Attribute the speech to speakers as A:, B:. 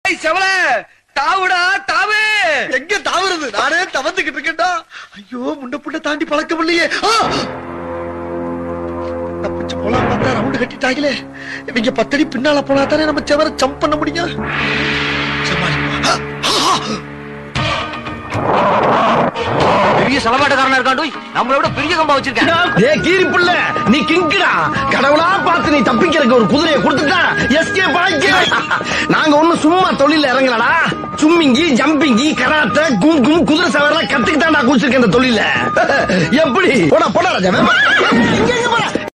A: டேய் செவல தாவுடா தாவு
B: எங்க தாவுறது நானே தவந்துகிட்டு இருக்கேன்டா ஐயோ முண்ட புண்ட தாண்டி பழக்கம் இல்லையே ஆ! தப்பிச்சு போலாம் பார்த்தா ரவுண்டு கட்டிட்டாங்களே இவங்க பத்தடி பின்னால போனா தானே நம்ம செவர ஜம்ப் பண்ண முடியும் சமாளி. ஆ! ஆ!
A: பெரிய செலவாட்டக்காரனா இருக்காண்டோய் நம்மளை விட பெரிய கம்பா வச்சிருக்கேன்
C: ஏ கீரி புள்ள நீ கிங்குடா கடவுளா பார்த்து நீ தப்பிக்கிறதுக்கு ஒரு குதிரையை கொடுத்துட்டா எஸ்கே பாய்க்கு நாங்க ஒண்ணும் சும்மா தொழில இறங்கலடா சும்மிங்கி ஜம்பிங்கி கராத்தே கும் கும் குதிரை சவாரிலாம் கத்துக்கிட்டாண்டா குடிச்சிருக்க இந்த தொழில எப்படி போடா போடா ராஜா வேகமா. எங்க, எங்க